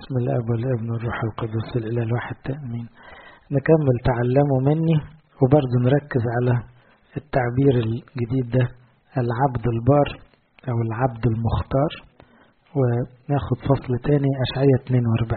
بسم الاب والابن والروح القدس الاله الواحد تامين نكمل تعلموا مني وبرضه نركز على التعبير الجديد ده العبد البار او العبد المختار وناخد فصل تاني اشعية 42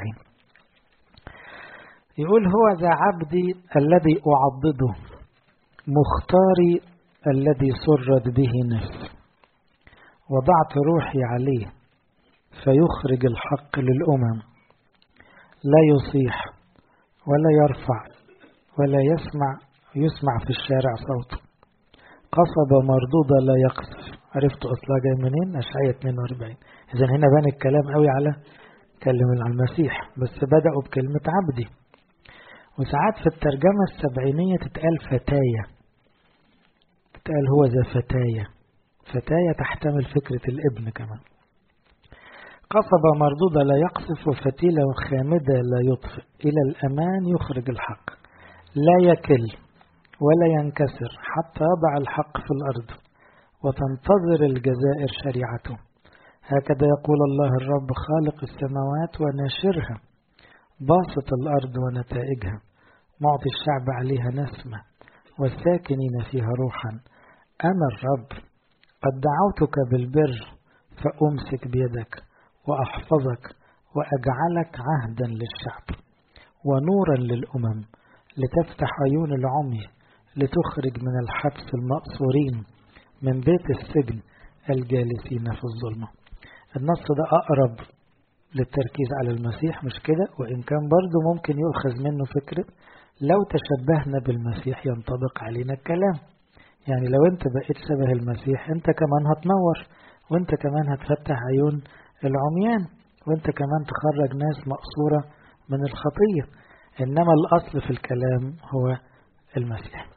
يقول هو ذا عبدي الذي اعضده مختاري الذي سرت به نفسي وضعت روحي عليه فيخرج الحق للأمم لا يصيح ولا يرفع ولا يسمع يسمع في الشارع صوته قصبة مردودة لا يقصف عرفت أصلها جاي منين أشعية 42 إذا هنا بان الكلام قوي على كلم على المسيح بس بدأوا بكلمة عبدي وساعات في الترجمة السبعينية تتقال فتاية تتقال هو ذا فتاية فتاية تحتمل فكرة الابن كمان قصبة مردودة لا يقصف وفتيلة خامدة لا يطفئ إلى الأمان يخرج الحق لا يكل ولا ينكسر حتى يضع الحق في الأرض وتنتظر الجزائر شريعته هكذا يقول الله الرب خالق السماوات وناشرها باسط الأرض ونتائجها معطي الشعب عليها نسمة والساكنين فيها روحا أنا الرب قد دعوتك بالبر فأمسك بيدك وأحفظك وأجعلك عهدا للشعب ونورا للأمم لتفتح عيون العمي لتخرج من الحبس المأسورين من بيت السجن الجالسين في الظلمة النص ده أقرب للتركيز على المسيح مش كده وإن كان برضه ممكن يؤخذ منه فكرة لو تشبهنا بالمسيح ينطبق علينا الكلام يعني لو انت بقيت شبه المسيح انت كمان هتنور وانت كمان هتفتح عيون العميان وانت كمان تخرج ناس مقصورة من الخطية إنما الأصل في الكلام هو المسيح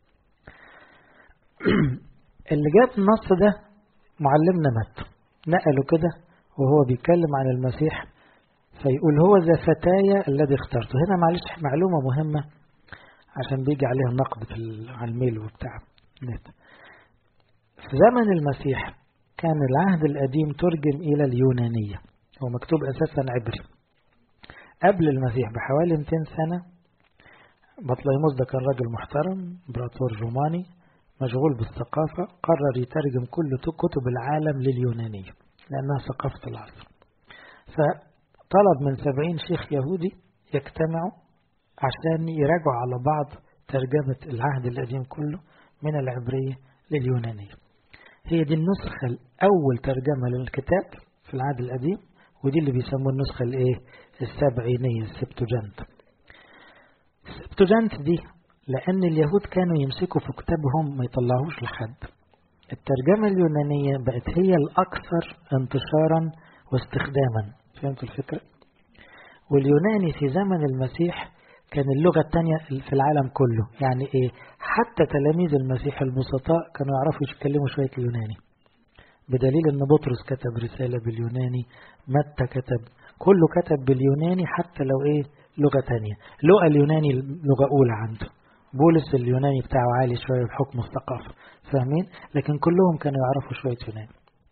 اللي جاب النص ده معلمنا مات نقله كده وهو بيتكلم عن المسيح فيقول هو ذا فتايا الذي اخترته هنا معلش معلومة مهمة عشان بيجي عليها نقد في على الميل وبتاع نت في زمن المسيح كان العهد القديم ترجم إلى اليونانية هو مكتوب أساسا عبري قبل المسيح بحوالي 200 سنة بطليموس ده كان راجل محترم امبراطور روماني مشغول بالثقافة قرر يترجم كل كتب العالم لليونانية لأنها ثقافة العصر فطلب من سبعين شيخ يهودي يجتمعوا عشان يراجعوا على بعض ترجمة العهد القديم كله من العبرية لليونانية هي دي النسخة الأول ترجمة للكتاب في العهد القديم ودي اللي بيسموه النسخة الايه السبعينية السبتوجنت السبتوجنت دي لأن اليهود كانوا يمسكوا في كتابهم ما يطلعوش لحد الترجمة اليونانية بقت هي الأكثر انتشارا واستخداما فهمت الفكرة واليوناني في زمن المسيح كان اللغة الثانية في العالم كله يعني ايه حتى تلاميذ المسيح البسطاء كانوا يعرفوا يتكلموا شوية اليوناني بدليل ان بطرس كتب رسالة باليوناني متى كتب كله كتب باليوناني حتى لو ايه لغة تانية لغة اليوناني لغة أولى عنده بولس اليوناني بتاعه عالي شوية بحكم الثقافة فاهمين لكن كلهم كانوا يعرفوا شوية يوناني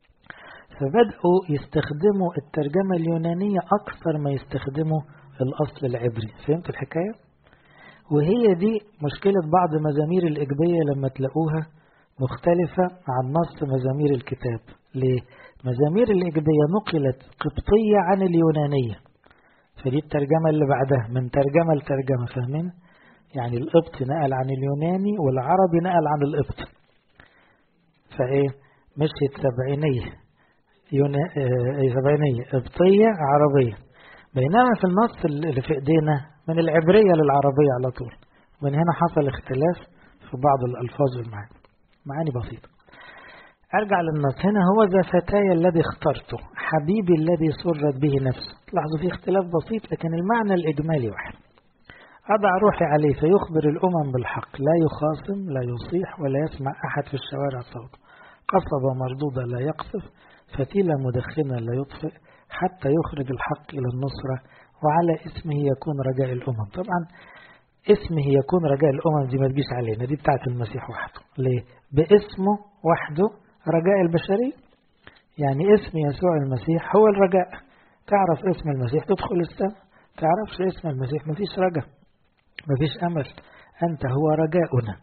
فبدأوا يستخدموا الترجمة اليونانية أكثر ما يستخدموا الأصل العبري فهمت الحكاية وهي دي مشكلة بعض مزامير الإجبية لما تلاقوها مختلفة عن نص مزامير الكتاب ليه؟ مزامير الإجبية نقلت قبطية عن اليونانية فدي الترجمة اللي بعدها من ترجمة لترجمة فاهمين؟ يعني القبطي نقل عن اليوناني والعربي نقل عن القبطي فإيه؟ مشيت سبعينية يونا... آه سبعينية قبطية عربية بينما في النص اللي في ايدينا من العبرية للعربية على طول من هنا حصل اختلاف في بعض الألفاظ والمعاني معاني بسيطة أرجع للنص هنا هو ذا فتاي الذي اخترته حبيبي الذي سرت به نفسه لاحظوا في اختلاف بسيط لكن المعنى الإجمالي واحد أضع روحي عليه فيخبر الأمم بالحق لا يخاصم لا يصيح ولا يسمع أحد في الشوارع صوته قصبة مردودة لا يقصف فتيلة مدخنة لا يطفئ حتى يخرج الحق إلى النصرة وعلى اسمه يكون رجاء الأمم طبعا اسمه يكون رجاء الأمم دي ما تجيش علينا دي بتاعت المسيح وحده ليه؟ باسمه وحده رجاء البشرية يعني اسم يسوع المسيح هو الرجاء تعرف اسم المسيح تدخل السماء تعرفش اسم المسيح مفيش رجاء مفيش أمل أنت هو رجاؤنا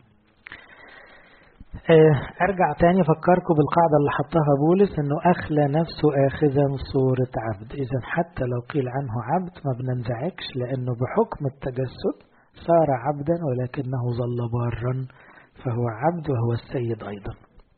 أرجع تاني أفكركم بالقاعدة اللي حطها بولس أنه أخلى نفسه آخذا صورة عبد إذا حتى لو قيل عنه عبد ما بننزعجش لأنه بحكم التجسد صار عبدا ولكنه ظل بارا فهو عبد وهو السيد أيضا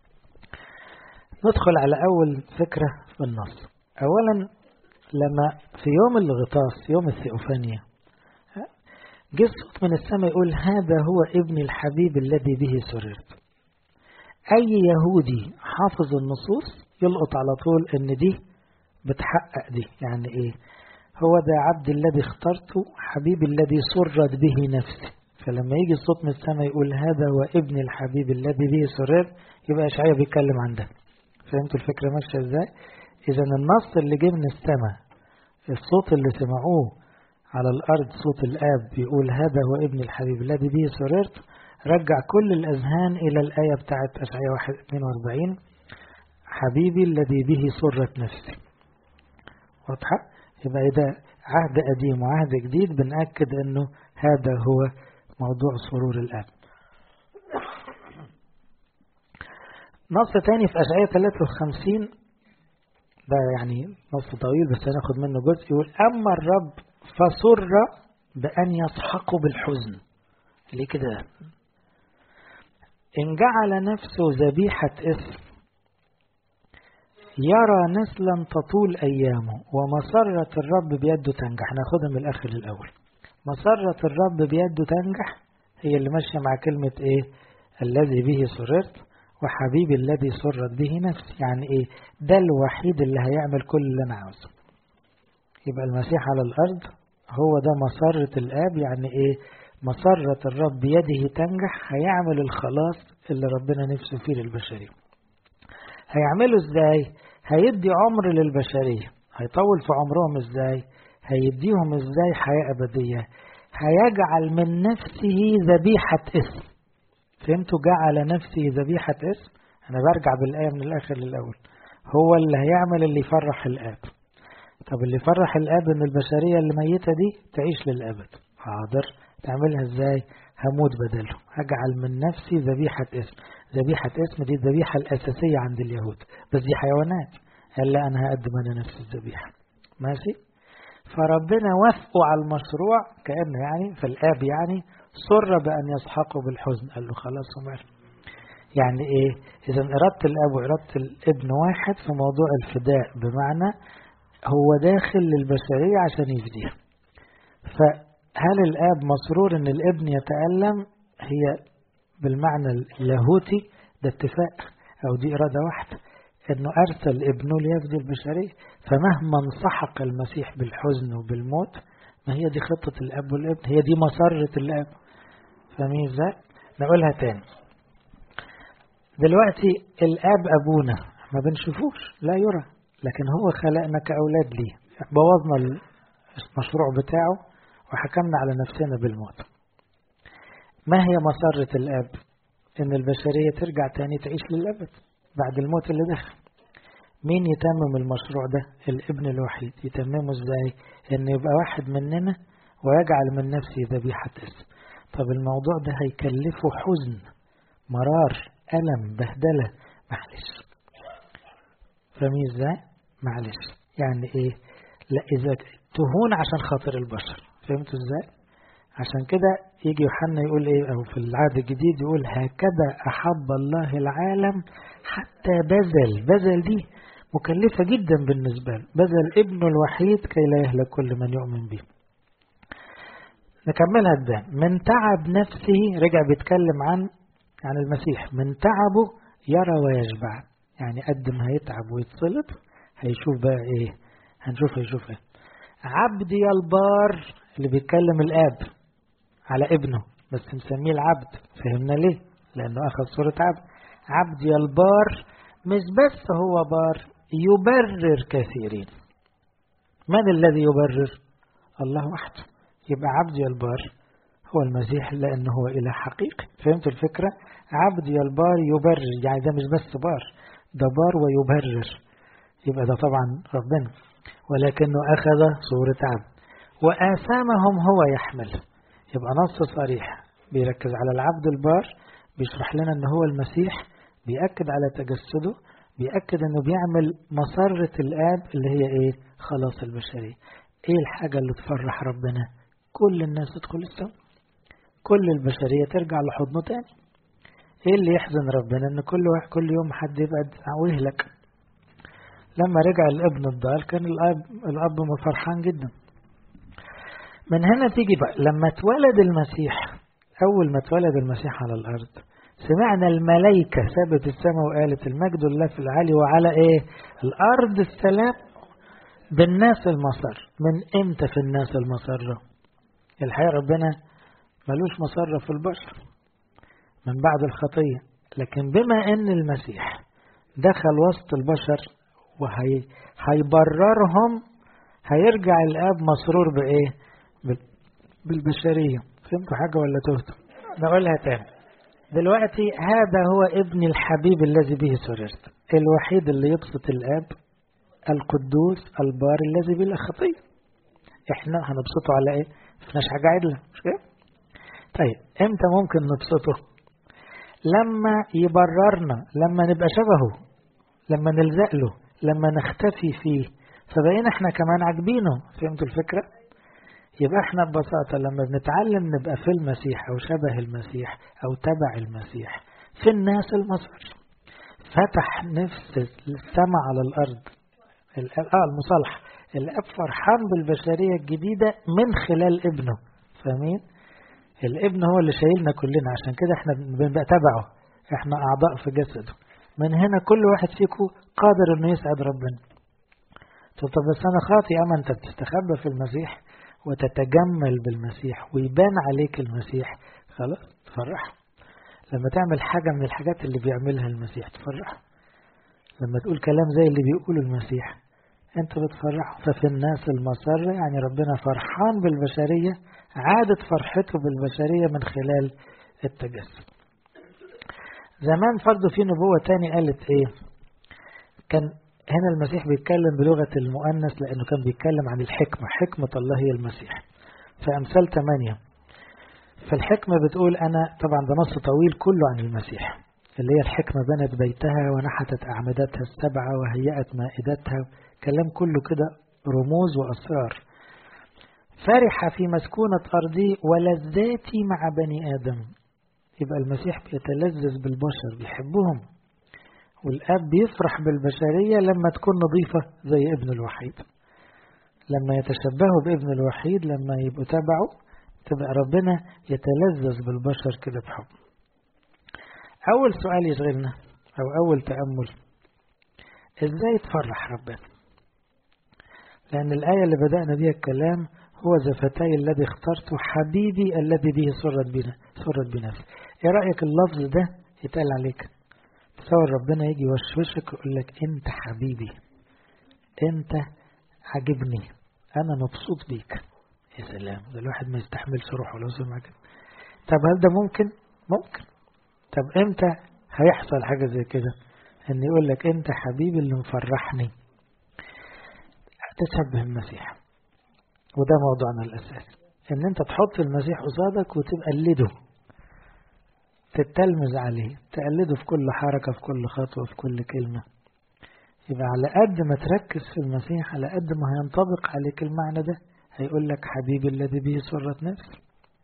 ندخل على أول فكرة في النص أولا لما في يوم الغطاس يوم الثيوفانيا جه صوت من السماء يقول هذا هو ابن الحبيب الذي به سررت أي يهودي حافظ النصوص يلقط على طول إن دي بتحقق دي يعني إيه هو ده عبد الذي اخترته حبيب الذي سرت به نفسي فلما يجي الصوت من السماء يقول هذا هو ابن الحبيب الذي به سررت يبقى إشعياء بيتكلم عن ده فهمتوا الفكرة ماشية إزاي إذا النص اللي جه من السماء الصوت اللي سمعوه على الأرض صوت الآب بيقول هذا هو ابن الحبيب الذي به سررت رجع كل الأذهان إلى الآية بتاعت أشعياء 42 حبيبي الذي به سرت نفسي واضحة؟ يبقى ده عهد قديم وعهد جديد بنأكد أنه هذا هو موضوع سرور الآب نص تاني في أشعياء 53 ده يعني نص طويل بس هناخد منه جزء يقول أما الرب فسر بأن يسحقوا بالحزن ليه كده إن جعل نفسه ذبيحة اسم يرى نسلا تطول أيامه ومسرة الرب بيده تنجح ناخدها من الآخر الأول مسرة الرب بيده تنجح هي اللي ماشية مع كلمة إيه الذي به سررت وحبيبي الذي سرت به نفسي يعني إيه ده الوحيد اللي هيعمل كل اللي أنا عاوزه يبقى المسيح على الأرض هو ده مسرة الآب يعني إيه مسرة الرب بيده تنجح هيعمل الخلاص اللي ربنا نفسه فيه للبشرية هيعمله ازاي هيدي عمر للبشرية هيطول في عمرهم ازاي هيديهم ازاي حياة أبدية هيجعل من نفسه ذبيحة اسم فهمتوا جعل نفسه ذبيحة اسم أنا برجع بالآية من الآخر للأول هو اللي هيعمل اللي يفرح الآب طب اللي يفرح الآب إن البشرية اللي ميتة دي تعيش للأبد حاضر تعملها ازاي هموت بدله هجعل من نفسي ذبيحة اسم ذبيحة اسم دي الذبيحة الأساسية عند اليهود بس دي حيوانات قال لا أنا هقدم أنا نفس الذبيحة ماشي فربنا وافقوا على المشروع كأنه يعني في الآب يعني سر بأن يسحقوا بالحزن قال له خلاص عمر يعني إيه إذا إرادة الأب وإرادة الابن واحد في موضوع الفداء بمعنى هو داخل للبشرية عشان يفديها فهل الآب مسرور أن الابن يتألم هي بالمعنى اللاهوتي ده اتفاق أو دي إرادة واحدة أنه أرسل ابنه ليفدي البشرية فمهما انسحق المسيح بالحزن وبالموت ما هي دي خطة الأب والابن هي دي مسرة الأب فاهمين ازاي؟ نقولها تاني دلوقتي الأب أبونا ما بنشوفوش لا يرى لكن هو خلقنا كأولاد ليه بوظنا المشروع بتاعه وحكمنا على نفسنا بالموت ما هي مسرة الأب إن البشرية ترجع تاني تعيش للأبد بعد الموت اللي دخل مين يتمم المشروع ده الابن الوحيد يتممه ازاي ان يبقى واحد مننا ويجعل من نفسه ذبيحة اسم طب الموضوع ده هيكلفه حزن مرار ألم بهدلة معلش فاهمين ازاي معلش يعني ايه لا اذا تهون عشان خاطر البشر فهمتوا ازاي عشان كده يجي يوحنا يقول ايه او في العهد الجديد يقول هكذا احب الله العالم حتى بذل بذل دي مكلفة جدا بالنسبة له بذل ابنه الوحيد كي لا يهلك كل من يؤمن به نكملها ده من تعب نفسه رجع بيتكلم عن عن المسيح من تعبه يرى ويشبع يعني قد ما هيتعب ويتصلب هيشوف بقى ايه هنشوف هيشوف ايه عبدي البار اللي بيتكلم الاب على ابنه بس مسميه العبد فهمنا ليه لانه اخذ صورة عبد عبدي البار مش بس هو بار يبرر كثيرين من الذي يبرر الله وحده يبقى عبدي البار هو المسيح لأنه هو إله حقيقي فهمتوا الفكرة عبدي البار يبرر يعني ده مش بس بار ده بار ويبرر يبقى ده طبعا ربنا ولكنه أخذ صورة عبد وآثامهم هو يحمل يبقى نص صريح بيركز على العبد البار بيشرح لنا ان هو المسيح بيأكد على تجسده بيأكد انه بيعمل مسرة الآب اللي هي ايه خلاص البشرية ايه الحاجة اللي تفرح ربنا كل الناس تدخل السماء كل البشرية ترجع لحضنه تاني ايه اللي يحزن ربنا ان كل واحد كل يوم حد يبعد ويهلك لما رجع الابن الضال كان الاب الاب فرحان جدا من هنا تيجي بقى لما اتولد المسيح اول ما اتولد المسيح على الارض سمعنا الملائكة سابت السماء وقالت المجد لله في العالي وعلى ايه الارض السلام بالناس المصر من امتى في الناس المصرة الحقيقة ربنا ملوش مصرة في البشر من بعد الخطية لكن بما ان المسيح دخل وسط البشر وهيبررهم هيرجع الاب مسرور بايه بالبشرية فهمتوا حاجة ولا تهتم نقولها تاني دلوقتي هذا هو ابن الحبيب الذي به سررت الوحيد اللي يبسط الاب القدوس البار الذي بلا خطية احنا هنبسطه على ايه مفيناش حاجة عدلة مش كده طيب امتى ممكن نبسطه لما يبررنا لما نبقى شبهه لما نلزق له لما نختفي فيه فبقينا احنا كمان عاجبينه فهمتوا الفكرة يبقى احنا ببساطة لما بنتعلم نبقى في المسيح او شبه المسيح او تبع المسيح في الناس المصر فتح نفس السماء على الارض اه المصالحة الاب فرحان بالبشرية الجديدة من خلال ابنه فاهمين الابن هو اللي شايلنا كلنا عشان كده احنا بنبقى تبعه احنا اعضاء في جسده من هنا كل واحد فيكم قادر انه يسعد ربنا طب بس انا خاطي اما انت بتستخبى في المسيح وتتجمل بالمسيح ويبان عليك المسيح خلاص تفرح لما تعمل حاجة من الحاجات اللي بيعملها المسيح تفرح لما تقول كلام زي اللي بيقوله المسيح انت بتفرح ففي الناس المسرة يعني ربنا فرحان بالبشرية عادت فرحته بالبشرية من خلال التجسد زمان فرضوا في نبوة تاني قالت ايه كان هنا المسيح بيتكلم بلغة المؤنث لأنه كان بيتكلم عن الحكمة حكمة الله هي المسيح فأمثال 8 فالحكمة بتقول أنا طبعا ده نص طويل كله عن المسيح اللي هي الحكمة بنت بيتها ونحتت أعمدتها السبعة وهيأت مائدتها كلام كله كده رموز وأسرار فرح في مسكونة أرضي ولذاتي مع بني آدم يبقى المسيح بيتلذذ بالبشر بيحبهم والآب بيفرح بالبشرية لما تكون نظيفة زي ابن الوحيد لما يتشبهوا بابن الوحيد لما يبقوا تبعه تبقى ربنا يتلذذ بالبشر كده بحب أول سؤال يشغلنا أو أول تأمل إزاي تفرح ربنا لأن الآية اللي بدأنا بيها الكلام هو زفتاي الذي اخترته حبيبي الذي به سرت بنا سرت بنفسي ايه رأيك اللفظ ده يتقال عليك تصور ربنا يجي يوشوشك ويقول لك انت حبيبي انت عاجبني انا مبسوط بيك يا سلام ده الواحد ما يستحملش روحه لو سمع كده طب هل ده ممكن ممكن طب امتى هيحصل حاجة زي كده ان يقول لك انت حبيبي اللي مفرحني تشبه المسيح وده موضوعنا الاساسي ان انت تحط المسيح قصادك وتقلده تتلمذ عليه تقلده في كل حركة في كل خطوة في كل كلمة يبقى على قد ما تركز في المسيح على قد ما هينطبق عليك المعنى ده هيقول لك حبيبي الذي به سرت نفسي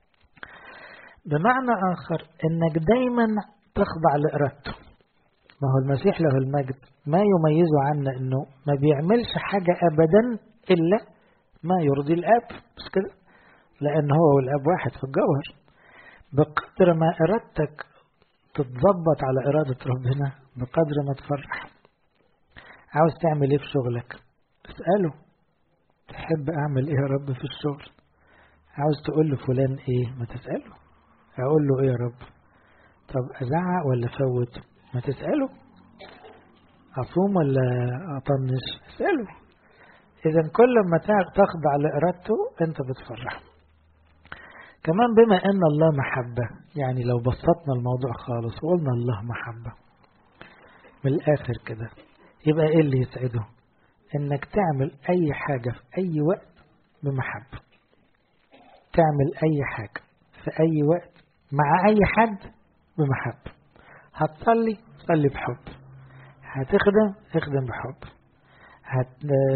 بمعنى آخر إنك دايما تخضع لإرادته ما هو المسيح له المجد ما يميزه عنا إنه ما بيعملش حاجة أبدا إلا ما يرضي الآب بس كده لأن هو والآب واحد في الجوهر بقدر ما إرادتك تتظبط على إرادة ربنا بقدر ما تفرح عاوز تعمل إيه في شغلك اسأله تحب أعمل إيه يا رب في الشغل عاوز تقول لفلان إيه ما تسأله أقول له إيه يا رب طب أزعق ولا فوت ما تسأله أصوم ولا أطنش اسأله إذا كل ما تخضع لإرادته أنت بتفرح كمان بما أن الله محبة يعني لو بسطنا الموضوع خالص وقلنا الله محبة من الآخر كده يبقى إيه اللي يسعده انك تعمل اي حاجة في اي وقت بمحبة تعمل اي حاجة في اي وقت مع اي حد بمحبة هتصلي صلي بحب هتخدم اخدم بحب هت...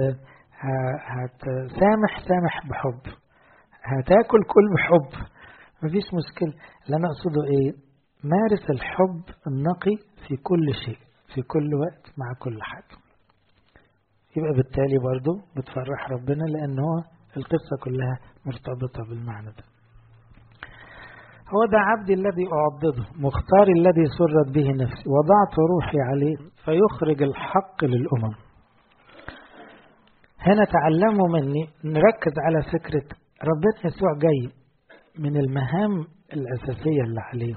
هتسامح سامح بحب هتاكل كل بحب مفيش مشكلة اللي أنا أقصده إيه مارس الحب النقي في كل شيء في كل وقت مع كل حد يبقى بالتالي برضو بتفرح ربنا لأن هو القصة كلها مرتبطة بالمعنى ده هو ده عبدي الذي أعضده مختار الذي سرت به نفسي وضعت روحي عليه فيخرج الحق للأمم هنا تعلموا مني نركز على فكرة ربنا يسوع جاي من المهام الأساسية اللي عليه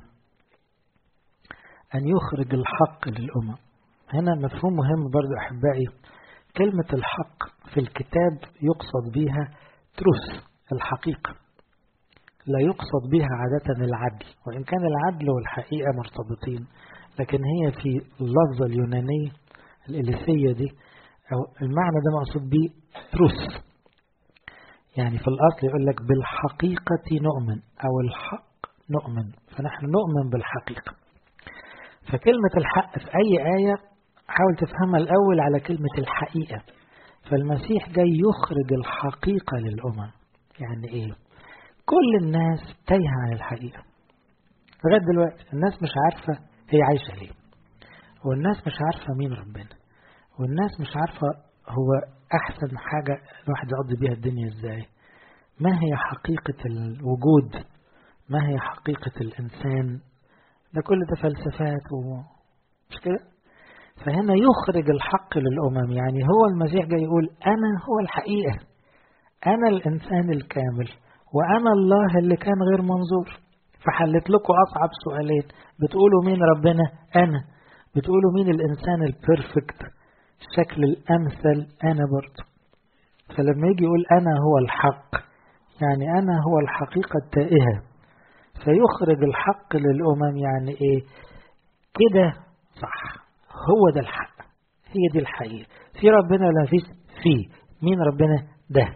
أن يخرج الحق للأمم هنا مفهوم مهم برضو أحبائي كلمة الحق في الكتاب يقصد بها تروس الحقيقة لا يقصد بها عادة العدل وإن كان العدل والحقيقة مرتبطين لكن هي في اللفظة اليونانية الإليسية دي أو المعنى ده مقصود به تروس يعني في الأصل يقول لك بالحقيقة نؤمن أو الحق نؤمن فنحن نؤمن بالحقيقة فكلمة الحق في أي آية حاول تفهمها الأول على كلمة الحقيقة فالمسيح جاي يخرج الحقيقة للأمم يعني إيه كل الناس تايهة عن الحقيقة لغاية دلوقتي الناس مش عارفة هي عايشة ليه والناس مش عارفة مين ربنا والناس مش عارفة هو أحسن حاجة الواحد يقضي بيها الدنيا إزاي ما هي حقيقة الوجود ما هي حقيقة الإنسان ده كل ده فلسفات ومش كده فهنا يخرج الحق للأمم يعني هو المسيح جاي يقول أنا هو الحقيقة أنا الإنسان الكامل وأنا الله اللي كان غير منظور فحلت لكم أصعب سؤالين بتقولوا مين ربنا أنا بتقولوا مين الإنسان البرفكت الشكل الأمثل أنا برضه فلما يجي يقول أنا هو الحق يعني أنا هو الحقيقة التائهة فيخرج الحق للأمم يعني إيه كده صح هو ده الحق هي دي الحقيقة في ربنا ولا فيش في مين ربنا ده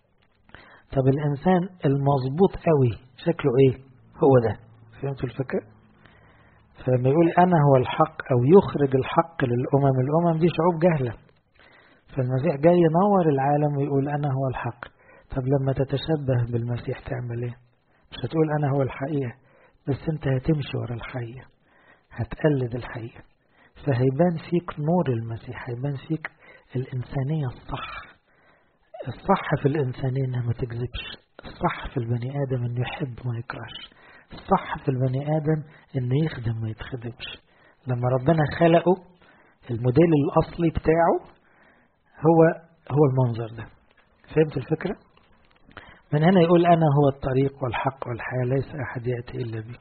طب الإنسان المظبوط قوي شكله إيه هو ده فهمتوا الفكرة فلما يقول أنا هو الحق أو يخرج الحق للأمم الأمم دي شعوب جهلة فالمسيح جاي ينور العالم ويقول أنا هو الحق طب لما تتشبه بالمسيح تعمل إيه مش هتقول أنا هو الحقيقة بس أنت هتمشي ورا الحقيقة هتقلد الحقيقة فهيبان فيك نور المسيح هيبان فيك الإنسانية الصح الصح في الإنسانية إنها ما تكذبش الصح في البني آدم إنه يحب ما يكرهش الصح في البني آدم إنه يخدم ما يتخدمش لما ربنا خلقه الموديل الأصلي بتاعه هو هو المنظر ده فهمت الفكرة؟ من هنا يقول أنا هو الطريق والحق والحياة ليس أحد يأتي إلا بي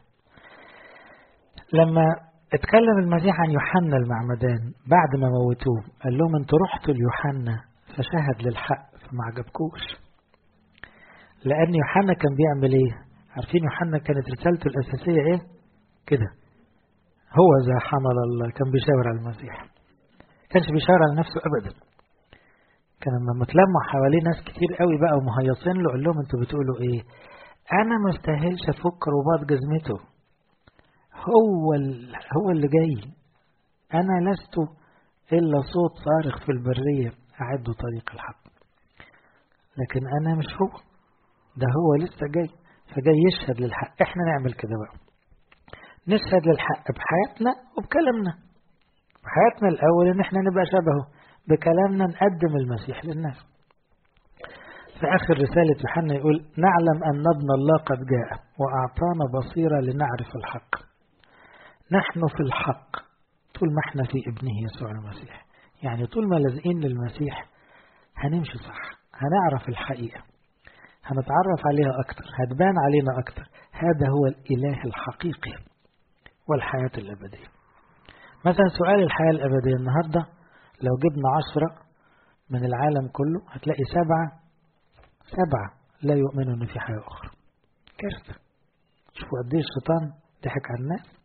لما اتكلم المسيح عن يوحنا المعمدان بعد ما موتوه قال لهم انتوا رحتوا ليوحنا فشهد للحق فما عجبكوش لأن يوحنا كان بيعمل ايه عارفين يوحنا كانت رسالته الأساسية ايه كده هو ذا حمل الله كان بيشاور على المسيح كانش بيشاور على نفسه أبدا كان لما متلمع حواليه ناس كتير قوي بقى ومهيصين له قال لهم انتوا بتقولوا ايه انا ما استاهلش افك رباط جزمته هو هو اللي جاي انا لست الا صوت صارخ في البريه اعدوا طريق الحق لكن انا مش هو ده هو لسه جاي فجاي يشهد للحق احنا نعمل كده بقى نشهد للحق بحياتنا وبكلامنا بحياتنا الاول ان احنا نبقى شبهه بكلامنا نقدم المسيح للناس في آخر رسالة يوحنا يقول نعلم أن ابن الله قد جاء وأعطانا بصيرة لنعرف الحق نحن في الحق طول ما احنا في ابنه يسوع المسيح يعني طول ما لازقين للمسيح هنمشي صح هنعرف الحقيقة هنتعرف عليها أكتر هتبان علينا أكتر هذا هو الإله الحقيقي والحياة الأبدية مثلا سؤال الحياة الأبدية النهاردة لو جبنا عشرة من العالم كله هتلاقي سبعة سبعة لا يؤمنوا أن في حياة أخرى كارثة شوفوا قد ايه الشيطان ضحك على الناس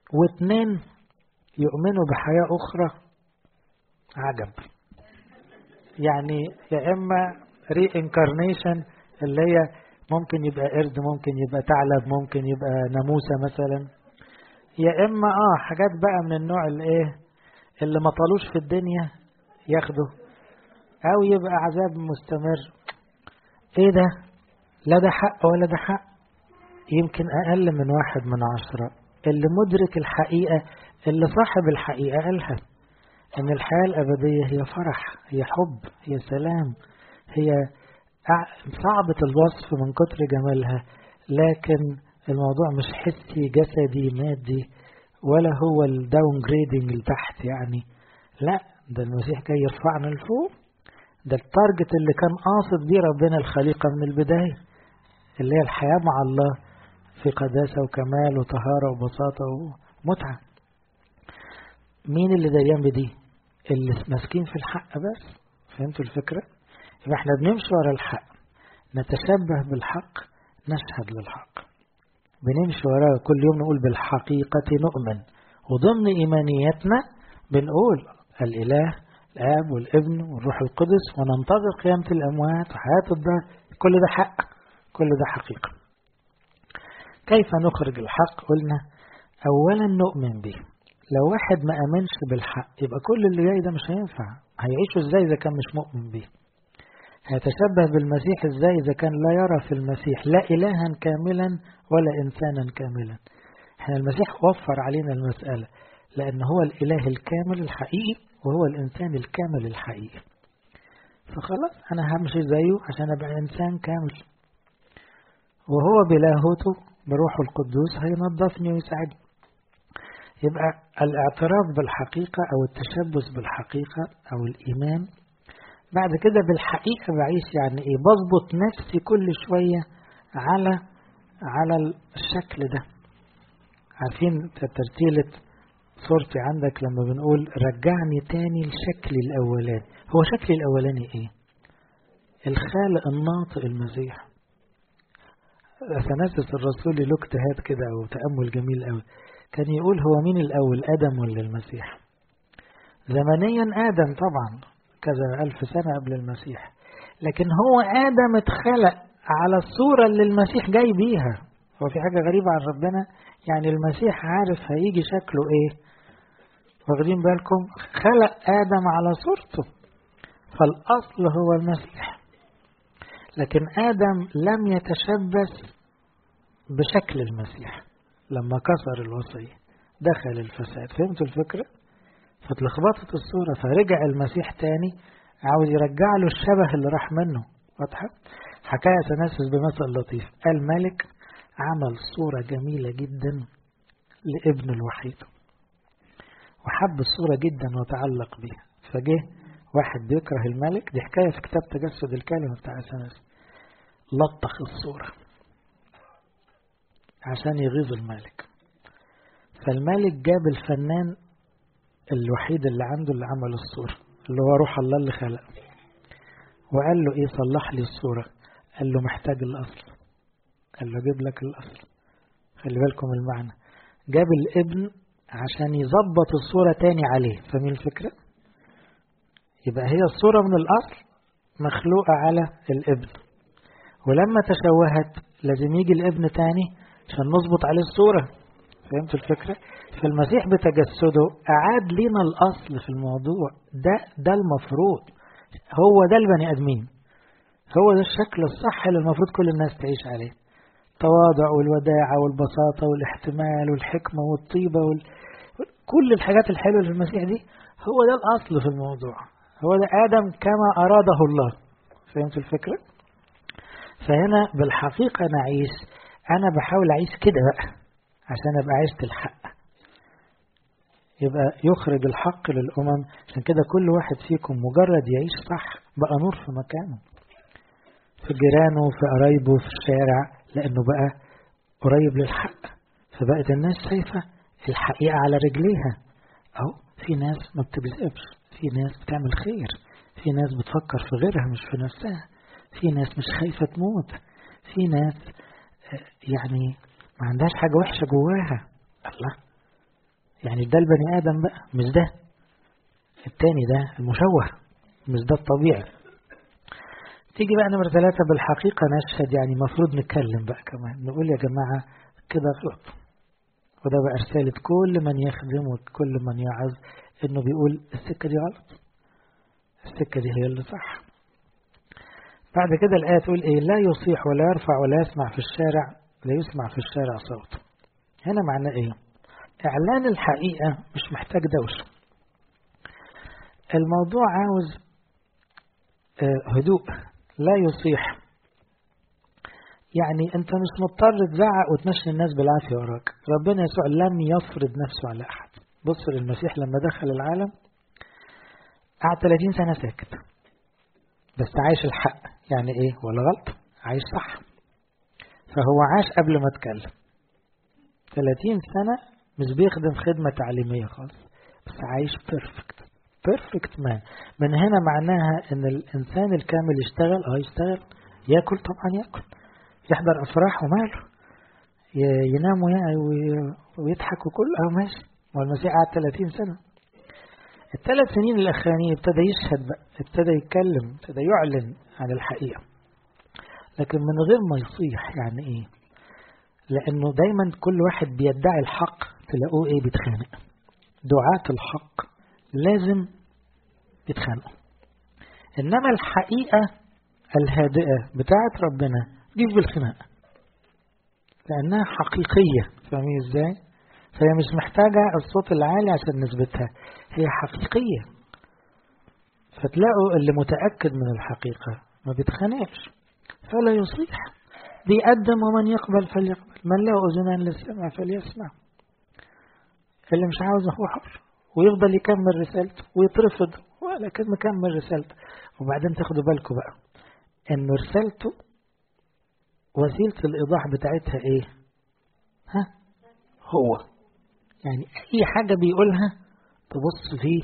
واثنين يؤمنوا بحياة أخرى عجب يعني يا إما ري انكارنيشن اللي هي ممكن يبقى قرد ممكن يبقى ثعلب ممكن يبقى ناموسة مثلا يا إما آه حاجات بقى من النوع الإيه اللي ما طالوش في الدنيا ياخده أو يبقى عذاب مستمر إيه ده لا ده حق ولا ده حق يمكن أقل من واحد من عشرة اللي مدرك الحقيقة اللي صاحب الحقيقة قالها إن الحياة الأبدية هي فرح هي حب هي سلام هي صعبة الوصف من كتر جمالها لكن الموضوع مش حسي جسدي مادي ولا هو الداون جريدنج لتحت يعني لا ده المسيح جاي يرفعنا لفوق ده التارجت اللي كان قاصد بيه ربنا الخليقة من البداية اللي هي الحياة مع الله في قداسة وكمال وطهارة وبساطة ومتعة مين اللي ديان بدي اللي ماسكين في الحق بس فهمتوا الفكرة يبقى احنا بنمشي ورا الحق نتشبه بالحق نشهد للحق بنمشي وراه كل يوم نقول بالحقيقة نؤمن وضمن إيمانياتنا بنقول الإله الآب والابن والروح القدس وننتظر قيامة الأموات وحياة الدار كل ده حق كل ده حقيقة كيف نخرج الحق قلنا أولا نؤمن به لو واحد ما أمنش بالحق يبقى كل اللي جاي ده مش هينفع هيعيشوا ازاي إذا كان مش مؤمن به هيتشبه بالمسيح ازاي إذا كان لا يرى في المسيح لا إلها كاملا ولا إنسانا كاملا احنا المسيح وفر علينا المسألة لأن هو الإله الكامل الحقيقي وهو الإنسان الكامل الحقيقي فخلاص أنا همشي زيه عشان أبقى إنسان كامل وهو بلاهوته بروحه القدوس هينظفني ويساعدني يبقى الاعتراف بالحقيقة أو التشبث بالحقيقة أو الإيمان بعد كده بالحقيقة بعيش يعني إيه بظبط نفسي كل شوية على على الشكل ده عارفين ترتيلة صورتي عندك لما بنقول رجعني تاني لشكلي الأولاني هو شكلي الأولاني إيه الخالق الناطق المسيح أثناسس الرسول له اجتهاد كده أو تأمل جميل قوي كان يقول هو مين الأول آدم ولا المسيح زمنيا آدم طبعا كذا ألف سنة قبل المسيح لكن هو آدم اتخلق على الصورة اللي المسيح جاي بيها هو في حاجة غريبة عن ربنا يعني المسيح عارف هيجي شكله ايه واخدين بالكم خلق آدم على صورته فالأصل هو المسيح لكن آدم لم يتشبث بشكل المسيح لما كسر الوصية دخل الفساد فهمتوا الفكرة فاتلخبطت الصورة فرجع المسيح تاني عاوز يرجع له الشبه اللي راح منه واضحة حكاية تناسس بمثل لطيف قال ملك عمل صورة جميلة جدا لابن الوحيد وحب الصورة جدا وتعلق بها فجه واحد بيكره الملك دي حكاية في كتاب تجسد الكلمة بتاع سنس لطخ الصورة عشان يغيظ الملك فالملك جاب الفنان الوحيد اللي عنده اللي عمل الصورة اللي هو روح الله اللي خلق وقال له ايه صلح لي الصورة قال له محتاج الأصل قال له جيب لك الأصل خلي بالكم المعنى جاب الابن عشان يظبط الصورة تاني عليه فاهمين الفكرة يبقى هي الصورة من الأصل مخلوقة على الابن ولما تشوهت لازم يجي الابن تاني عشان نظبط عليه الصورة فهمت الفكرة فالمسيح بتجسده أعاد لنا الأصل في الموضوع ده ده المفروض هو ده البني آدمين هو ده الشكل الصح اللي المفروض كل الناس تعيش عليه التواضع والوداعة والبساطة والاحتمال والحكمة والطيبة وال... كل الحاجات الحلوة في المسيح دي هو ده الأصل في الموضوع هو ده آدم كما أراده الله فهمت الفكرة؟ فهنا بالحقيقة نعيش أنا بحاول أعيش كده بقى عشان أبقى عشت الحق يبقى يخرج الحق للأمم عشان كده كل واحد فيكم مجرد يعيش صح بقى نور في مكانه في جيرانه في قرايبه في الشارع لأنه بقى قريب للحق فبقت الناس شايفة الحقيقة على رجليها أو في ناس ما بتكذبش في ناس بتعمل خير في ناس بتفكر في غيرها مش في نفسها في ناس مش خايفة تموت في ناس يعني ما عندهاش حاجة وحشة جواها الله يعني ده البني آدم بقى مش ده التاني ده المشوه مش ده الطبيعي تيجي بقى نمرة ثلاثة بالحقيقة نشهد يعني المفروض نتكلم بقى كمان نقول يا جماعة كده غلط وده بقى رسالة كل من يخدم وكل من يعظ انه بيقول السكة دي غلط السكة دي هي اللي صح بعد كده الآية تقول إيه لا يصيح ولا يرفع ولا يسمع في الشارع لا يسمع في الشارع صوت هنا معناه إيه إعلان الحقيقة مش محتاج دوشة الموضوع عاوز هدوء لا يصيح يعني أنت مش مضطر تزعق وتمشي الناس بالعافية وراك ربنا يسوع لم يفرض نفسه على أحد بص للمسيح لما دخل العالم قعد 30 سنة ساكت بس عايش الحق يعني ايه ولا غلط عايش صح فهو عاش قبل ما اتكلم 30 سنة مش بيخدم خدمة تعليمية خالص بس عايش بيرفكت بيرفكت مان من هنا معناها ان الانسان الكامل يشتغل اه يشتغل ياكل طبعا ياكل يحضر افراح وماله ينام ويضحك وكل اه ماشي والمسيح قعد 30 سنة الثلاث سنين الأخرانيين ابتدى يشهد بقى ابتدى يتكلم ابتدى يعلن عن الحقيقة لكن من غير ما يصيح يعني ايه لأنه دايما كل واحد بيدعي الحق تلاقوه ايه بيتخانق دعاة الحق لازم يتخانقوا إنما الحقيقة الهادئة بتاعت ربنا دي بالخناقة لأنها حقيقية فاهمين ازاي؟ فهي مش محتاجة الصوت العالي عشان نثبتها هي حقيقية فتلاقوا اللي متأكد من الحقيقة ما بيتخانقش فلا يصيح بيقدم ومن يقبل فليقبل من له أذنان للسمع فليسمع اللي مش عاوز هو حر ويفضل يكمل رسالته ويترفض ولكن مكمل رسالته وبعدين تاخدوا بالكم بقى انه رسالته وسيلة الإيضاح بتاعتها ايه ها هو يعني أي حاجة بيقولها تبص فيه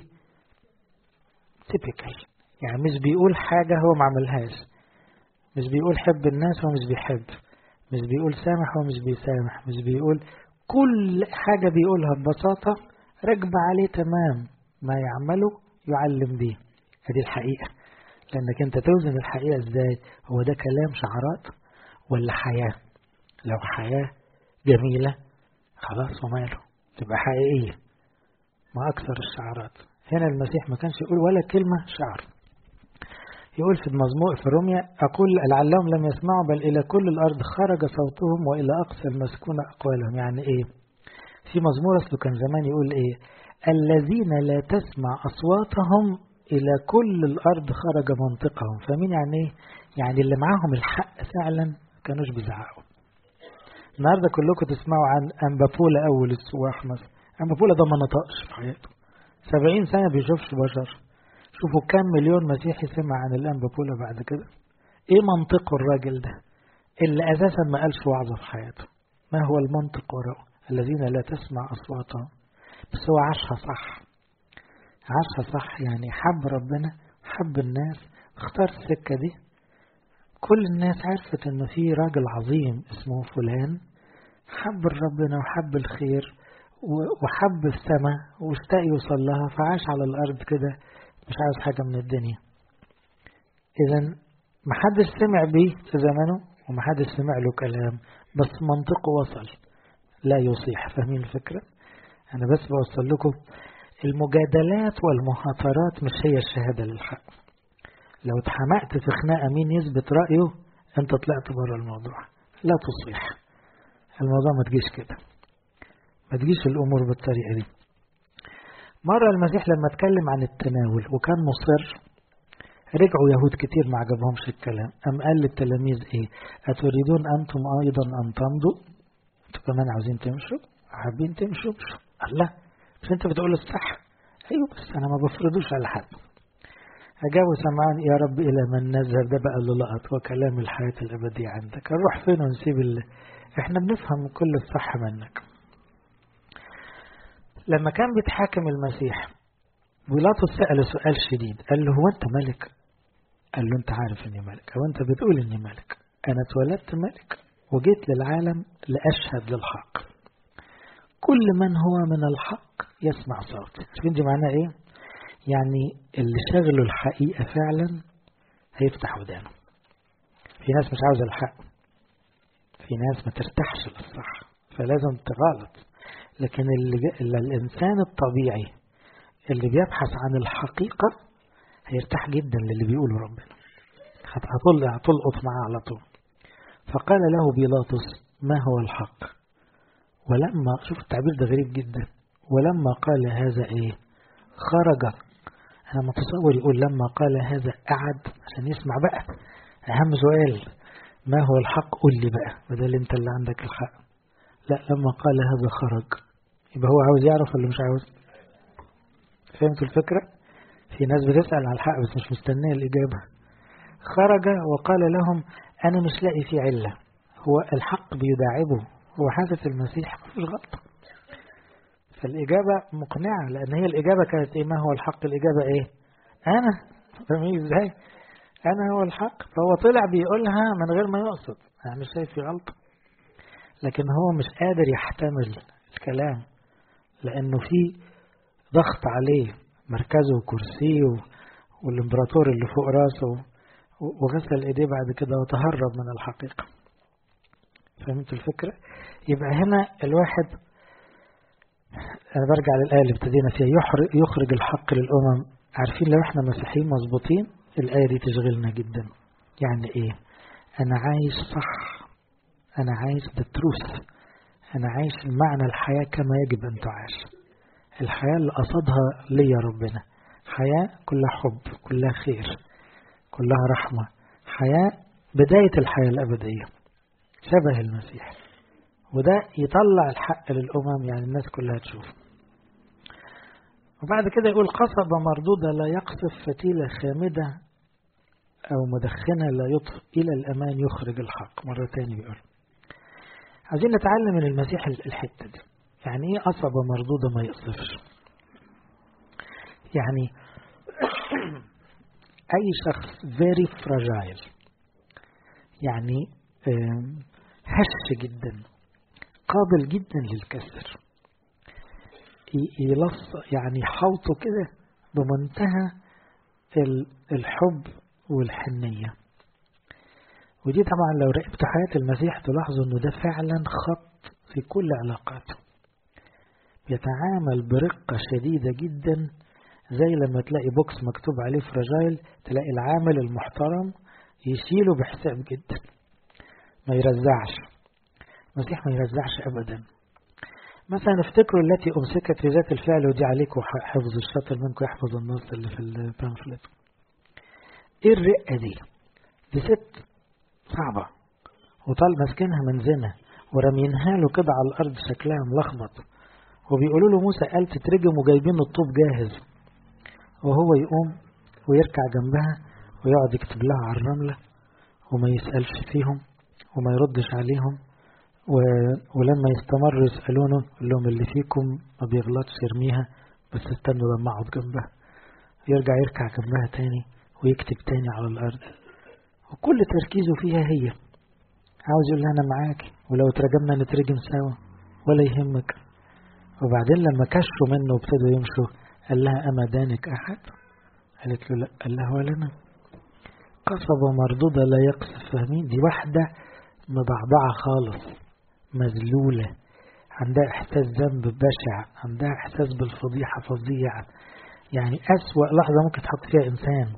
تيبيكال يعني مش بيقول حاجة هو ما عملهاش مش بيقول حب الناس هو مش بيحب مش بيقول سامح هو مش بيسامح مش بيقول كل حاجة بيقولها ببساطة راكبة عليه تمام ما يعمله يعلم بيه هذه الحقيقة لأنك أنت توزن الحقيقة إزاي هو ده كلام شعارات ولا حياة لو حياة جميلة خلاص وماله تبقى حقيقية ما أكثر الشعارات هنا المسيح ما كانش يقول ولا كلمة شعر يقول في المزمور في روميا أقول لعلهم لم يسمعوا بل إلى كل الأرض خرج صوتهم وإلى أقصى المسكون أقوالهم يعني إيه في مزمور أصله كان زمان يقول إيه الذين لا تسمع أصواتهم إلى كل الأرض خرج منطقهم فمين يعني إيه يعني اللي معاهم الحق فعلا كانوش بيزعقوا النهارده كلكم تسمعوا عن أمبابولا أول السواح مثلا أمبابولا ده ما نطقش في حياته سبعين سنة بيشوفش بشر شوفوا كم مليون مسيحي سمع عن الأنبابولا بعد كده ايه منطقه الراجل ده اللي أساسا ما قالش وعظة في حياته ما هو المنطق وراءه الذين لا تسمع أصواتهم بس هو عاشها صح عاشها صح يعني حب ربنا حب الناس اختار السكة دي كل الناس عرفت انه في راجل عظيم اسمه فلان حب ربنا وحب الخير وحب السماء واشتاق يوصل لها فعاش على الأرض كده مش عاوز حاجة من الدنيا إذا محدش سمع بيه في زمنه ومحدش سمع له كلام بس منطقه وصل لا يصيح فاهمين الفكرة أنا بس بوصل لكم المجادلات والمهاترات مش هي الشهادة للحق لو اتحمقت في خناقة مين يثبت رأيه انت طلعت بره الموضوع لا تصيح الموضوع ما تجيش كده ما تجيش الأمور بالطريقة دي مرة المسيح لما اتكلم عن التناول وكان مصر رجعوا يهود كتير ما عجبهمش الكلام أم قال للتلاميذ إيه أتريدون أنتم أيضا أن تمضوا أنتم كمان عاوزين تمشوا حابين تمشوا مشوا الله مش أنت بتقول الصح أيوه بس أنا ما بفرضوش على حد أجابوا سمعان يا رب إلى من نذهب ده بقى اللي لقط وكلام الحياة الأبدية عندك نروح فين ونسيب اللي إحنا بنفهم كل الصح منك لما كان بيتحاكم المسيح بيلاطس سأله سؤال شديد قال له هو أنت ملك قال له أنت عارف إني ملك أو أنت بتقول إني ملك أنا اتولدت ملك وجيت للعالم لأشهد للحق كل من هو من الحق يسمع صوتي عارفين دي معناها إيه يعني اللي شغله الحقيقة فعلا هيفتح ودانه في ناس مش عاوزة الحق في ناس ما ترتاحش للصح فلازم تغلط لكن اللي, اللي الإنسان الطبيعي اللي بيبحث عن الحقيقة هيرتاح جدا للي بيقوله ربنا هتطل هتلقط معاه على طول فقال له بيلاطس ما هو الحق ولما شوف التعبير ده غريب جدا ولما قال هذا ايه خرج انا متصور يقول لما قال هذا قعد عشان يسمع بقى اهم سؤال ما هو الحق قول لي بقى بدل انت اللي عندك الحق لا لما قال هذا خرج يبقى هو عاوز يعرف ولا مش عاوز فهمتوا الفكرة في ناس بتسأل على الحق بس مش مستنية الإجابة خرج وقال لهم أنا مش لاقي فيه علة هو الحق بيداعبه هو حاسس المسيح مفيش غلطة فالإجابة مقنعة لأن هي الإجابة كانت إيه ما هو الحق الإجابة إيه أنا فاهمين إزاي أنا هو الحق فهو طلع بيقولها من غير ما يقصد أنا مش شايف في غلطة لكن هو مش قادر يحتمل الكلام لأنه في ضغط عليه مركزه وكرسيه والإمبراطور اللي فوق راسه وغسل ايديه بعد كده وتهرب من الحقيقة فهمت الفكرة يبقى هنا الواحد أنا برجع للآية اللي ابتدينا فيها يخرج, يخرج الحق للأمم عارفين لو احنا مسيحيين مظبوطين الآية دي تشغلنا جدا يعني ايه أنا عايش صح أنا عايش بالتروس أنا عايش المعنى الحياة كما يجب أن تعاش الحياة اللي قصدها ليا ربنا حياة كلها حب كلها خير كلها رحمة حياة بداية الحياة الأبدية شبه المسيح وده يطلع الحق للأمم يعني الناس كلها تشوف وبعد كده يقول قصبة مردودة لا يقصف فتيلة خامدة أو مدخنة لا يطفئ إلى الأمان يخرج الحق مرة تاني بيقول عايزين نتعلم من المسيح الحتة دي يعني ايه قصبة مردودة ما يقصفش يعني أي شخص very fragile يعني هش جدا قابل جدا للكسر يلص يعني حوطه كده بمنتهى الحب والحنية ودي طبعا لو راقبت حياة المسيح تلاحظوا انه ده فعلا خط في كل علاقاته يتعامل برقة شديدة جدا زي لما تلاقي بوكس مكتوب عليه فراجايل تلاقي العامل المحترم يشيله بحساب جدا ما يرزعش المسيح ما يرزعش أبدا مثلا افتكروا التي أمسكت في ذات الفعل ودي عليكم حفظ الشاطر منكم يحفظ النص اللي في البامفلت ايه الرقة دي دي ست صعبة وطال ماسكينها من زنا ورمينها له كده على الأرض شكلها ملخبط وبيقولوا له موسى قال تترجم وجايبين الطوب جاهز وهو يقوم ويركع جنبها ويقعد يكتب لها على الرملة وما يسألش فيهم وما يردش عليهم و... ولما يستمروا يسألونه يقول لهم اللي فيكم ما بيغلطش يرميها بس استنوا لما اقعد جنبها يرجع يركع جنبها تاني ويكتب تاني على الأرض وكل تركيزه فيها هي عاوز يقول لها أنا معاك ولو ترجمنا نترجم سوا ولا يهمك وبعدين لما كشفوا منه وابتدوا يمشوا قال لها أما دانك أحد قالت له لا قال لها ولا أنا قصبة مردودة لا يقصف فاهمين دي واحدة مضعضعة خالص مذلولة عندها إحساس ذنب بشع عندها إحساس بالفضيحة فظيعة يعني أسوأ لحظة ممكن تحط فيها إنسان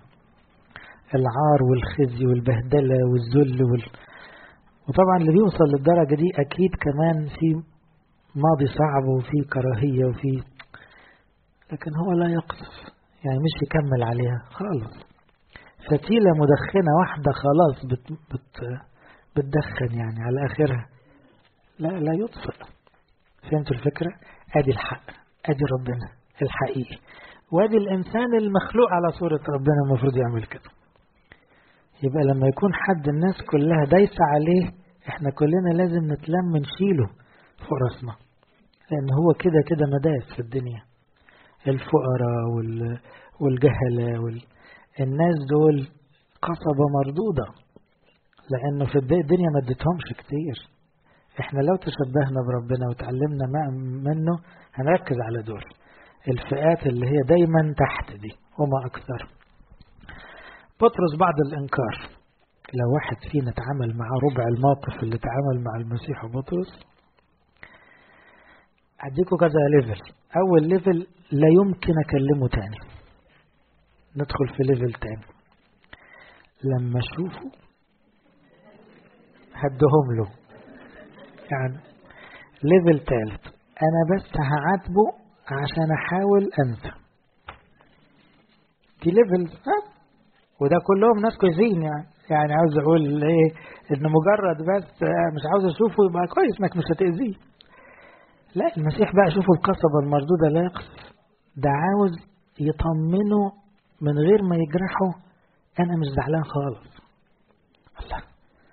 العار والخزي والبهدلة والذل وال... وطبعا اللي بيوصل للدرجة دي أكيد كمان في ماضي صعب وفي كراهية وفي لكن هو لا يقصف يعني مش يكمل عليها خالص فتيلة مدخنة واحدة خلاص بت بت بتدخن يعني على آخرها لا لا يطفئ فهمتوا الفكرة ادي الحق ادي ربنا الحقيقي وادي الانسان المخلوق على صورة ربنا المفروض يعمل كده يبقى لما يكون حد الناس كلها دايسة عليه احنا كلنا لازم نتلم نشيله فوق راسنا لان هو كده كده مداس في الدنيا الفقراء وال... والجهلة وال... الناس دول قصبة مردودة لأنه في الدنيا ما اديتهمش كتير احنا لو تشبهنا بربنا وتعلمنا منه هنركز على دول الفئات اللي هي دايما تحت دي وما أكثر بطرس بعد الإنكار لو واحد فينا تعامل مع ربع الموقف اللي تعامل مع المسيح وبطرس أديكوا كذا ليفل أول ليفل لا يمكن أكلمه تاني ندخل في ليفل تاني لما أشوفه هدهم له يعني ليفل تالت أنا بس هعاتبه عشان أحاول أنسى دي ليفل ها وده كلهم ناس كويسين يعني يعني عاوز أقول إيه إن مجرد بس مش عاوز أشوفه يبقى كويس إنك مش هتأذيه لا المسيح بقى شوفوا القصبة المردودة لا يقصف ده عاوز يطمنه من غير ما يجرحه أنا مش زعلان خالص الله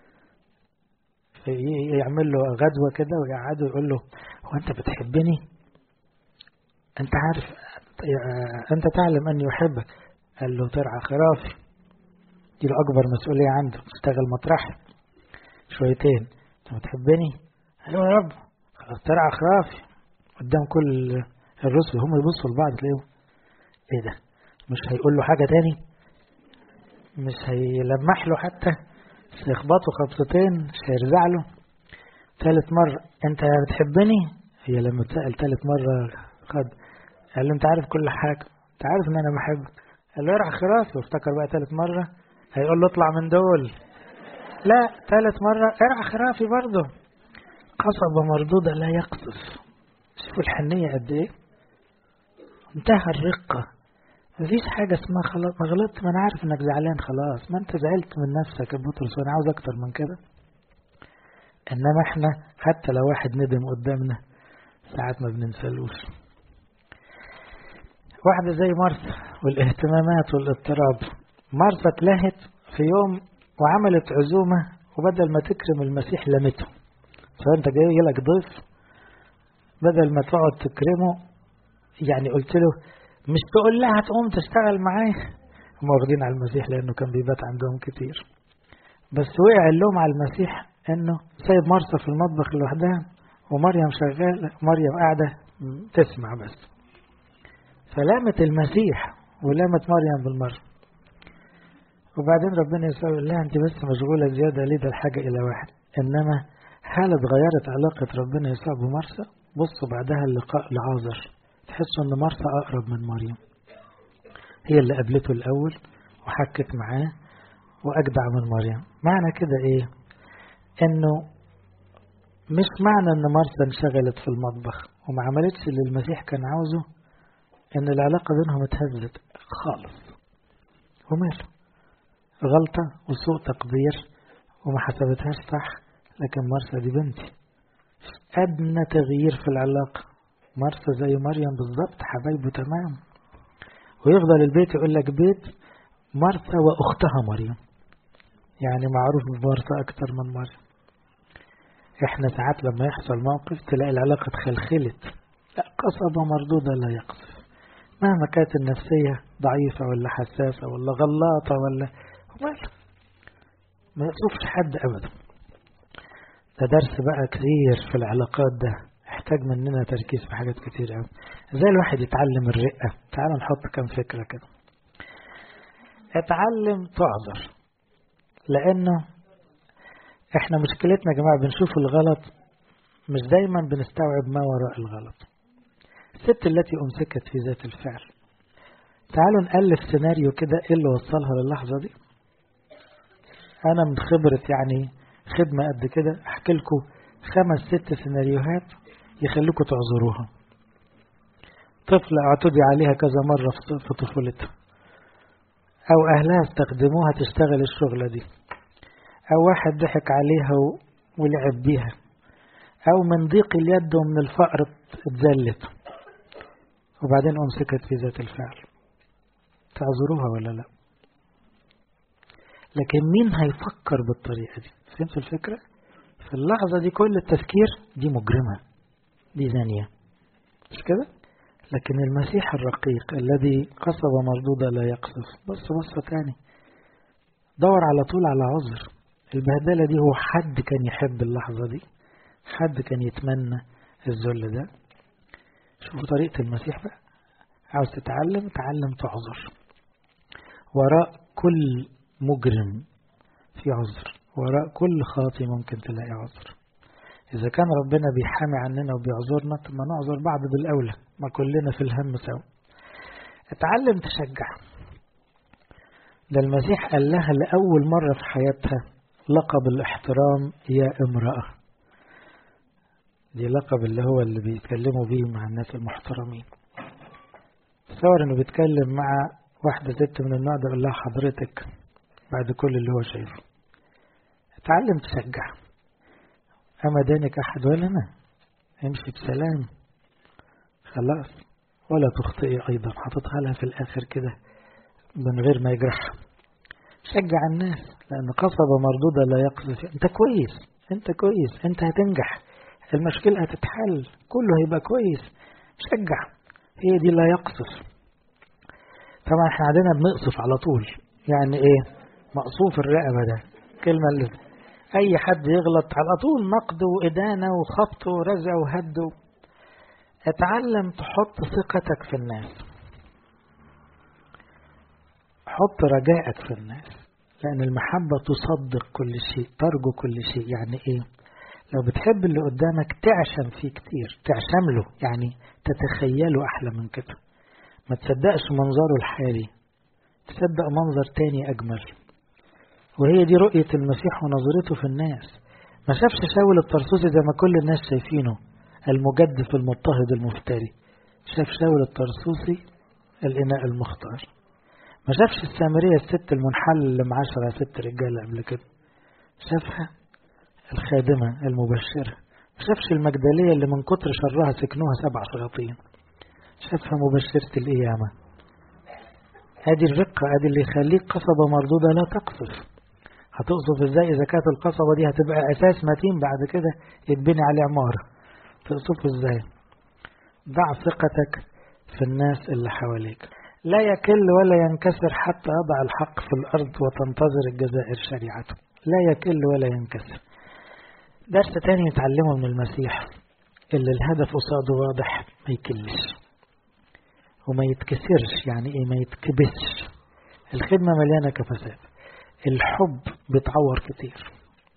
يعمل له غدوة كده ويقعده ويقول له هو أنت بتحبني أنت عارف أنت تعلم أني أحبك قال له ترعى خرافي دي له أكبر مسؤولية عنده تشتغل مطرحي شويتين أنت بتحبني قال له يا رب خلاص ترعى خرافي قدام كل الرسل هم يبصوا لبعض تلاقيهم ايه ده مش هيقول له حاجة تاني مش هيلمح له حتى مش هيخبطه خبطتين مش هيرزع له ثالث مرة انت بتحبني هي لما اتسأل ثالث مرة خد قال له انت عارف كل حاجة انت عارف ان انا بحبك قال له ارعى خرافي وافتكر بقى ثالث مرة هيقول له اطلع من دول لا ثالث مرة ارعى خرافي برضه قصبة مردودة لا يقصف شوفوا الحنية قد ايه انتهى الرقة مفيش حاجة اسمها خلاص ما غلطت ما انا عارف انك زعلان خلاص ما انت زعلت من نفسك يا بطرس وانا عاوز اكتر من كده انما احنا حتى لو واحد ندم قدامنا ساعات ما بننسالوش واحدة زي مرثا والاهتمامات والاضطراب مرثا اتلهت في يوم وعملت عزومة وبدل ما تكرم المسيح لمته فانت جاي لك ضيف بدل ما تقعد تكرمه يعني قلت له مش تقول لها تقوم تشتغل معايا هم واخدين على المسيح لانه كان بيبات عندهم كتير بس وقع اللوم على المسيح انه سايب مرسى في المطبخ لوحدها ومريم شغاله مريم قاعده تسمع بس فلامت المسيح ولامت مريم بالمره وبعدين ربنا يسوي لها انت بس مشغوله زياده ليه ده الحاجه الى واحد انما هل اتغيرت علاقه ربنا يسوع بمرسى بصوا بعدها اللقاء لعازر تحسوا ان مرسى اقرب من مريم هي اللي قابلته الاول وحكت معاه واجدع من مريم معنى كده ايه انه مش معنى ان مرسى انشغلت في المطبخ وما عملتش اللي المسيح كان عاوزه ان العلاقة بينهم اتهزت خالص وماله غلطة وسوء تقدير وما حسبتهاش صح لكن مرسى دي بنتي أدنى تغيير في العلاقة مرسى زي مريم بالظبط حبايبه تمام ويفضل البيت يقول لك بيت مرسى وأختها مريم يعني معروف بمرسى أكتر من مريم إحنا ساعات لما يحصل موقف تلاقي العلاقة اتخلخلت لا قصبة مردودة لا يقصف مهما كانت النفسية ضعيفة ولا حساسة ولا غلاطة ولا وماله ما يقصفش حد أبدا ده درس بقى كتير في العلاقات ده يحتاج مننا تركيز في حاجات كتير قوي ازاي الواحد يتعلم الرقة تعالوا نحط كام فكرة كده اتعلم تعذر لانه احنا مشكلتنا يا جماعة بنشوف الغلط مش دايما بنستوعب ما وراء الغلط الست التي امسكت في ذات الفعل تعالوا نألف سيناريو كده ايه اللي وصلها للحظة دي انا من خبرة يعني خدمة قد كده احكي لكم خمس ست سيناريوهات يخليكم تعذروها طفلة اعتدي عليها كذا مرة في طفولتها او اهلها استخدموها تشتغل الشغلة دي او واحد ضحك عليها ولعب بيها او من ضيق اليد ومن الفقر اتذلت وبعدين امسكت في ذات الفعل تعذروها ولا لا لكن مين هيفكر بالطريقة دي فهمت الفكرة في اللحظة دي كل التفكير دي مجرمة دي زانية مش كده لكن المسيح الرقيق الذي قصب مردودة لا يقصف بص بصة تاني دور على طول على عذر البهدلة دي هو حد كان يحب اللحظة دي حد كان يتمنى الذل ده شوفوا طريقة المسيح بقى عاوز تتعلم تعلم تعذر وراء كل مجرم في عذر وراء كل خاطي ممكن تلاقي عذر إذا كان ربنا بيحامي عننا وبيعذرنا طب ما نعذر بعض بالأولى ما كلنا في الهم سوا اتعلم تشجع ده المسيح قال لها لأول مرة في حياتها لقب الاحترام يا امرأة دي لقب اللي هو اللي بيتكلموا بيه مع الناس المحترمين تصور انه بيتكلم مع واحدة ست من النوع ده يقول لها حضرتك بعد كل اللي هو شايفه اتعلم تشجع أما دانك أحد ولا أنا امشي بسلام خلاص ولا تخطئي أيضا حطتها لها في الآخر كده من غير ما يجرحها شجع الناس لأن قصبة مردودة لا يقذف أنت كويس أنت كويس أنت هتنجح المشكلة هتتحل كله هيبقى كويس شجع هي دي لا يقصف طبعا احنا عندنا بنقصف على طول يعني ايه مقصوف الرقبة ده كلمة اللي اي حد يغلط على طول نقد وادانة وخبط ورزع وهد اتعلم تحط ثقتك في الناس حط رجائك في الناس لأن المحبة تصدق كل شيء ترجو كل شيء يعني إيه لو بتحب اللي قدامك تعشم فيه كتير تعشم له يعني تتخيله أحلى من كده ما تصدقش منظره الحالي تصدق منظر تاني أجمل وهي دي رؤية المسيح ونظرته في الناس ما شافش شاول الطرسوسي زي ما كل الناس شايفينه المجدف المضطهد المفتري شاف شاول الطرسوسي الإناء المختار ما شافش السامرية الست المنحل اللي معاشرة ست رجالة قبل كده شافها الخادمة المبشرة ما شافش المجدلية اللي من كتر شرها سكنوها سبع شياطين شافها مبشرة القيامة ادي الرقة ادي اللي يخليك قصبة مردودة لا تقصف هتقصف ازاي اذا كانت القصبة دي هتبقى اساس متين بعد كده يتبني عليه عمارة تقصفه ازاي ضع ثقتك في الناس اللي حواليك لا يكل ولا ينكسر حتى يضع الحق في الأرض وتنتظر الجزائر شريعته لا يكل ولا ينكسر درس تاني نتعلمه من المسيح اللي الهدف قصاده واضح ما يكلش وما يتكسرش يعني ايه ما يتكبسش الخدمة مليانة كفسات الحب بيتعور كتير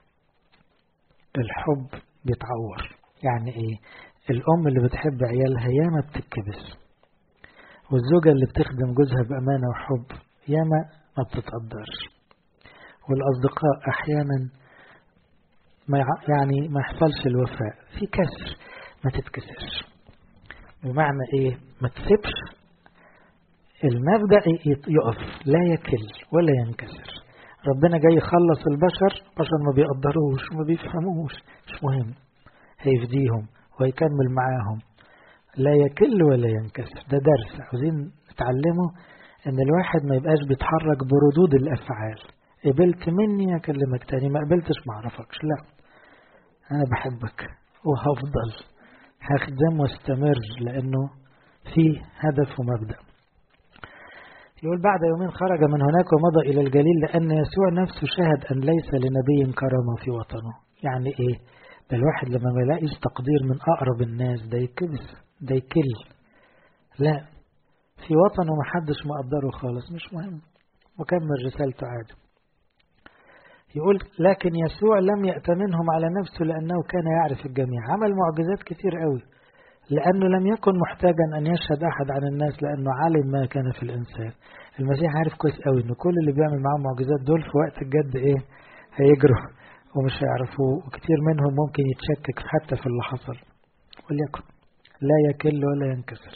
الحب بيتعور يعني ايه الام اللي بتحب عيالها ياما بتتكبس والزوجة اللي بتخدم جوزها بأمانة وحب ياما ما بتتقدرش والأصدقاء أحيانا ما يعني ما يحصلش الوفاء في كسر ما تتكسرش بمعنى ايه ما تسيبش المبدأ يقف لا يكل ولا ينكسر ربنا جاي يخلص البشر البشر ما بيقدروش وما بيفهموش مش مهم هيفديهم ويكمل معاهم لا يكل ولا ينكسر ده درس عاوزين نتعلمه ان الواحد ما يبقاش بيتحرك بردود الافعال قبلت مني اكلمك تاني ما قبلتش ما اعرفكش لا انا بحبك وهفضل هخدم واستمر لانه في هدف ومبدأ يقول بعد يومين خرج من هناك ومضى إلى الجليل لأن يسوع نفسه شهد أن ليس لنبي كرامة في وطنه يعني إيه ده الواحد لما ما يلاقيش تقدير من أقرب الناس ده يكبس ده يكل لا في وطنه ما حدش مقدره خالص مش مهم مكمل رسالته عادي يقول لكن يسوع لم يأتمنهم على نفسه لأنه كان يعرف الجميع عمل معجزات كتير قوي لأنه لم يكن محتاجا أن يشهد أحد عن الناس لأنه علم ما كان في الإنسان المسيح عارف كويس قوي أن كل اللي بيعمل معاهم معجزات دول في وقت الجد إيه هيجروا ومش هيعرفوه وكتير منهم ممكن يتشكك حتى في اللي حصل وليكن لا يكل ولا ينكسر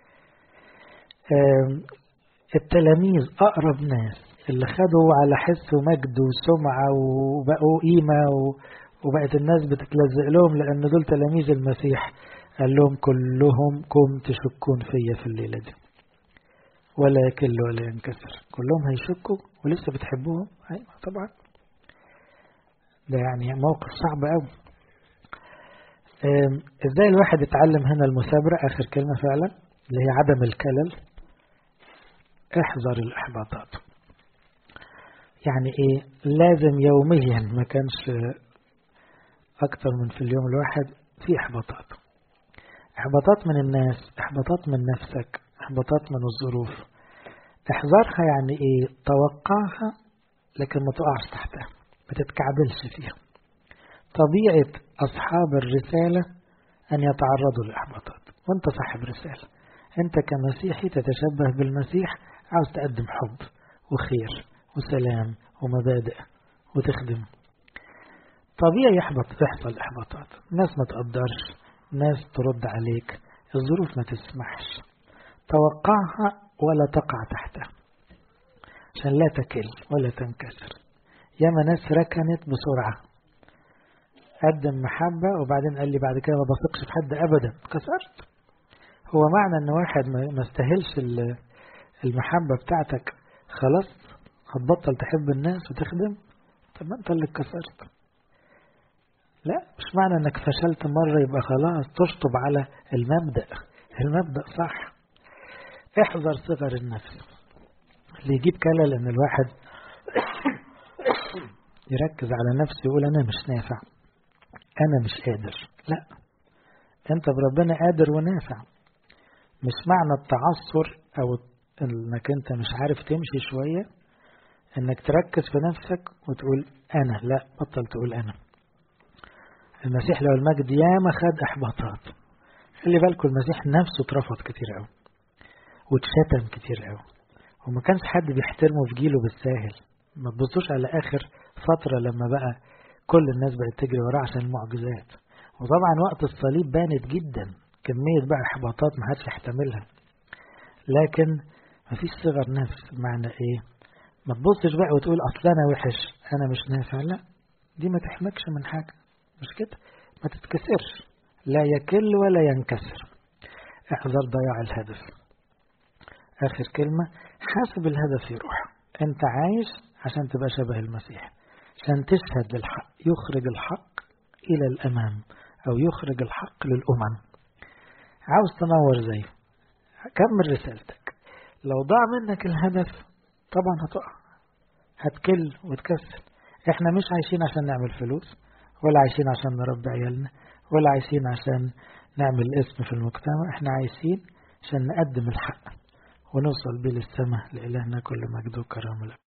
التلاميذ أقرب ناس اللي خدوا على حس ومجد وسمعة وبقوا قيمة وبقت الناس بتتلزق لهم لأن دول تلاميذ المسيح قال لهم كلهم كم تشكون فيا في الليلة دي ولا يكل ولا ينكسر كلهم هيشكوا ولسه بتحبوهم أيوة طبعا ده يعني موقف صعب قوي ازاي الواحد يتعلم هنا المثابرة اخر كلمة فعلا اللي هي عدم الكلل احذر الاحباطات يعني ايه لازم يوميا ما كانش اكتر من في اليوم الواحد في احباطات احباطات من الناس احباطات من نفسك إحباطات من الظروف احذرها يعني إيه توقعها لكن ما تقعش تحتها ما تتكعبلش فيها طبيعة أصحاب الرسالة أن يتعرضوا للإحباطات وأنت صاحب رسالة أنت كمسيحي تتشبه بالمسيح عاوز تقدم حب وخير وسلام ومبادئ وتخدم طبيعي يحبط تحصل إحباطات ناس ما تقدرش ناس ترد عليك الظروف ما تسمحش توقعها ولا تقع تحتها عشان لا تكل ولا تنكسر ياما ناس ركنت بسرعة قدم محبة وبعدين قال لي بعد كده ما بثقش في حد أبدا كسرت هو معنى ان واحد ما استاهلش المحبة بتاعتك خلاص هتبطل تحب الناس وتخدم طب ما انت اللي اتكسرت لا مش معنى انك فشلت مرة يبقى خلاص تشطب على المبدأ المبدأ صح احذر صغر النفس اللي يجيب كلل ان الواحد يركز على نفسه يقول انا مش نافع انا مش قادر لا انت بربنا قادر ونافع مش معنى التعثر او انك انت مش عارف تمشي شوية انك تركز في نفسك وتقول انا لا بطل تقول انا المسيح لو المجد ياما خد احباطات خلي بالكم المسيح نفسه اترفض كتير قوي واتشتم كتير قوي وما كانش حد بيحترمه في جيله بالساهل ما تبصوش على اخر فترة لما بقى كل الناس بقت تجري وراه عشان المعجزات وطبعا وقت الصليب بانت جدا كمية بقى احباطات ما حدش يحتملها لكن ما فيش صغر نفس معنى ايه ما تبصش بقى وتقول اصل انا وحش انا مش نافع لا دي ما تحمكش من حاجة مش كده ما تتكسرش لا يكل ولا ينكسر احذر ضياع الهدف اخر كلمة حاسب الهدف يروح انت عايش عشان تبقى شبه المسيح عشان تشهد للحق يخرج الحق الى الامام او يخرج الحق للامم عاوز تنور زيه كمل رسالتك لو ضاع منك الهدف طبعا هتقع هتكل وتكسل احنا مش عايشين عشان نعمل فلوس ولا عايشين عشان نربي عيالنا ولا عايشين عشان نعمل اسم في المجتمع احنا عايشين عشان نقدم الحق ونوصل بيه للسماء لإلهنا كل مجد وكرامة